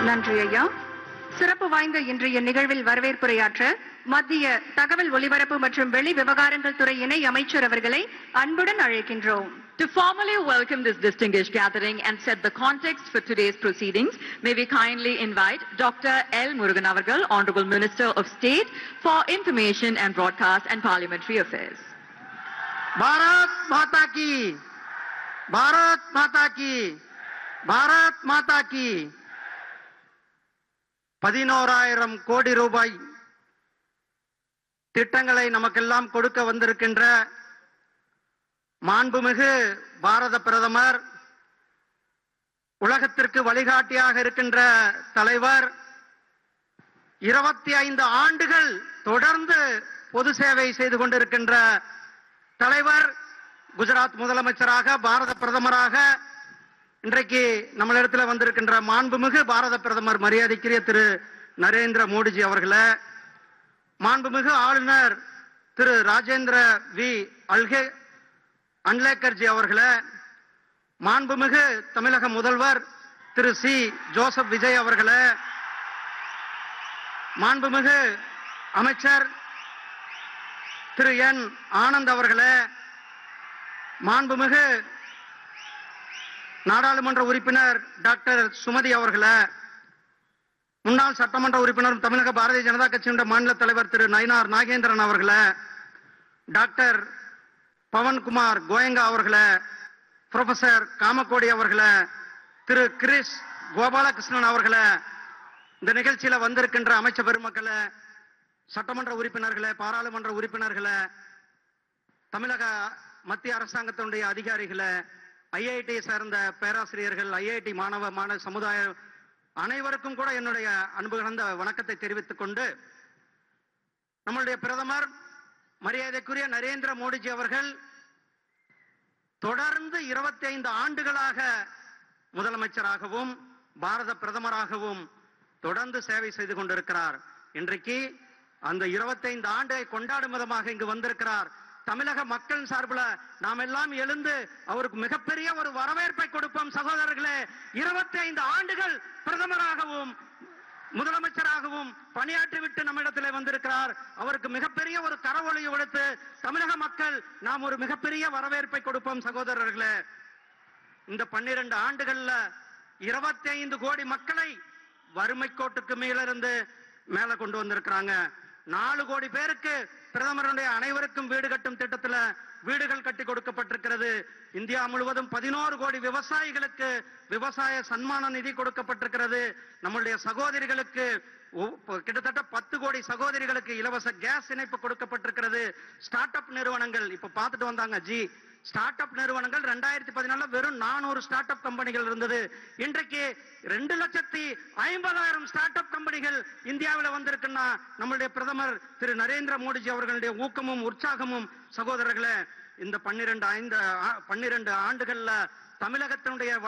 நன்றி ஐயா சிறப்பு வாய்ந்த இன்றைய நிகழ்வில் வரவேற்புரையாற்ற மத்திய தகவல் ஒலிபரப்பு மற்றும் வெளி விவகாரங்கள் துறை இணை அமைச்சர் அவர்களை அன்புடன் அழைக்கின்றோம் To formally welcome this distinguished gathering and set the context for today's proceedings, may we kindly invite Dr. L. Murugan Avargal, Honorable Minister of State for Information and Broadcast and Parliamentary Affairs. Bharat மாதா கி பாரத் மாதா கி பாரத் மாதா கி பதினோராயிரம் கோடி ரூபாய் திட்டங்களை நமக்கெல்லாம் கொடுக்க வந்திருக்கின்ற மாண்புமிகு பாரத பிரதமர் உலகத்திற்கு வழிகாட்டியாக இருக்கின்ற தலைவர் இருபத்தி ஐந்து ஆண்டுகள் தொடர்ந்து பொது சேவை செய்து கொண்டிருக்கின்ற தலைவர் குஜராத் முதலமைச்சராக பாரத பிரதமராக இன்றைக்கு நம்மளிடத்தில் வந்திருக்கின்ற மாண்புமிகு பாரத பிரதமர் மரியாதைக்குரிய திரு நரேந்திர மோடிஜி அவர்களே மாண்புமிகு ஆளுநர் திரு ராஜேந்திர வி அல்கே அன்லேக்கர்ஜி அவர்களே மாண்புமிகு தமிழக முதல்வர் திரு சி ஜோசப் விஜய் அவர்களே மாண்புமிகு அமைச்சர் திரு என் ஆனந்த் அவர்களே மாண்புமிகு நாடாளுமன்ற உறுப்பினர் டாக்டர் சுமதி அவர்களே முன்னாள் சட்டமன்ற உறுப்பினரும் தமிழக பாரதிய ஜனதா கட்சியினுடைய மாநில தலைவர் திரு நயினார் நாகேந்திரன் அவர்களே டாக்டர் பவன்குமார் கோயங்கா அவர்களே புரொஃபசர் காமக்கோடி அவர்களே திரு கிரிஸ் கோபாலகிருஷ்ணன் அவர்களே இந்த நிகழ்ச்சியில வந்திருக்கின்ற அமைச்ச பெருமக்களே சட்டமன்ற உறுப்பினர்களே பாராளுமன்ற உறுப்பினர்களே தமிழக மத்திய அரசாங்கத்தினுடைய அதிகாரிகளே ஐஐடி சார்ந்த பேராசிரியர்கள் ஐஐடி மாணவ மாணவ சமுதாய அனைவருக்கும் கூட என்னுடைய அன்பு கலந்த வணக்கத்தை தெரிவித்துக் கொண்டு நம்மளுடைய பிரதமர் மரியாதைக்குரிய நரேந்திர மோடிஜி அவர்கள் தொடர்ந்து இருபத்தி ஐந்து ஆண்டுகளாக முதலமைச்சராகவும் பாரத பிரதமராகவும் தொடர்ந்து சேவை செய்து கொண்டிருக்கிறார் இன்றைக்கு அந்த 25 ஆண்டை கொண்டாடும் விதமாக இங்கு வந்திருக்கிறார் தமிழக மக்கள் சார்பில் நாம் எல்லாம் எழுந்து அவருக்கு மிகப்பெரிய ஒரு வரவேற்பை கொடுப்போம் சகோதரர்களே 25 ஆண்டுகள் பிரதமராகவும் முதலமைச்சராகவும் பணியாற்றிவிட்டு நம்மிடத்திலே வந்திருக்கிறார் அவருக்கு மிகப்பெரிய ஒரு கரவொலி கொடுத்து தமிழக மக்கள் நாம் ஒரு மிகப்பெரிய வரவேற்பை கொடுப்போம் சகோதரர்களே இந்த பன்னிரண்டு ஆண்டுகள்ல 25 கோடி மக்களை வறுமை கோட்டுக்கு மேலிருந்து மேல கொண்டு வந்திருக்கிறாங்க நாலு கோடி பேருக்கு பிரதமருடைய அனைவருக்கும் வீடு கட்டும் திட்டத்துல வீடுகள் கட்டி கொடுக்கப்பட்டிருக்கிறது இந்தியா முழுவதும் பதினோரு கோடி விவசாயிகளுக்கு விவசாய சன்மான நிதி கொடுக்கப்பட்டிருக்கிறது நம்மளுடைய சகோதரிகளுக்கு ஒ- ப- கிட்டத்தட்ட பத்து கோடி சகோதரிகளுக்கு இலவச கேஸ் இணைப்பு கொடுக்கப்பட்டிருக்கிறது ஸ்டார்ட் அப் நிறுவனங்கள் இப்ப பார்த்துட்டு வந்தாங்க ஜி ஸ்டார்ட் அப் நிறுவனங்கள் ரெண்டாயிரத்தி பதினாலுல வெறும் நானூறு ஸ்டார்ட் அப் கம்பெனிகள் இருந்தது இன்றைக்கு ரெண்டு லட்சத்தி ஐம்பதாயிரம் ஸ்டார்ட் அப் கம்பெனிகள் இந்தியாவில் வந்திருக்குன்னா நம்மளுடைய பிரதமர் திரு நரேந்திர மோடிஜி அவர்களுடைய ஊக்கமும் உற்சாகமும் சகோதரர்களே இந்த பன்னிரண்டு ஐந்து ஆ- பன்னிரண்டு ஆண்டுகள்ல தமிழகத்தினுடைய